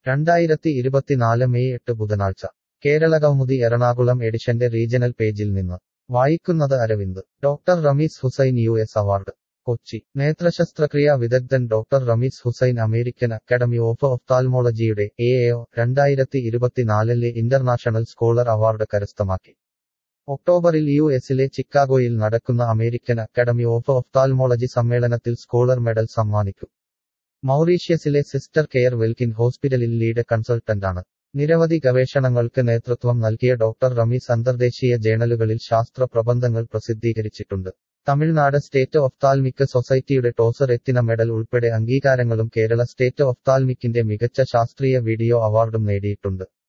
രണ്ടായിരത്തി ഇരുപത്തിനാല് മെയ് എട്ട് ബുധനാഴ്ച കേരളകൗമുദി എറണാകുളം എഡിഷന്റെ റീജണൽ പേജിൽ നിന്ന് വായിക്കുന്നത് Aravind doctor Rameez Hussain U S award Kochi നേത്രശസ്ത്രക്രിയാ വിദഗ്ധൻ doctor Rameez Hussain American academy of ഒഫ്താൽമോളജിയുടെ എ എഒ രണ്ടായിരത്തി ഇരുപത്തിനാലിലെ ഇന്റർനാഷണൽ സ്കോളർ അവാർഡ് കരസ്ഥമാക്കി ഒക്ടോബറിൽ യു എസിലെ ചിക്കാഗോയിൽ നടക്കുന്ന അമേരിക്കൻ അക്കാഡമി ഓഫ് ഒഫ്താൽമോളജി സമ്മേളനത്തിൽ സ്കോളർ മെഡൽ സമ്മാനിക്കും മൗറീഷ്യസിലെ സിസ്റ്റർ കെയർ വെൽക്കിൻ ഹോസ്പിറ്റലിൽ ലീഡ് കൺസൾട്ടന്റാണ് നിരവധി ഗവേഷണങ്ങൾക്ക് നേതൃത്വം നൽകിയ ഡോക്ടർ റമീസ് അന്തർദേശീയ ജേണലുകളിൽ ശാസ്ത്ര പ്രബന്ധങ്ങൾ പ്രസിദ്ധീകരിച്ചിട്ടുണ്ട് തമിഴ്നാട് സ്റ്റേറ്റ് ഒഫ്താൽമിക് സൊസൈറ്റിയുടെ ടോസർ എത്തിന മെഡൽ ഉൾപ്പെടെ അംഗീകാരങ്ങളും കേരള സ്റ്റേറ്റ് ഒഫ്താൽമിക്കിന്റെ മികച്ച ശാസ്ത്രീയ വീഡിയോ അവാർഡും നേടിയിട്ടുണ്ട്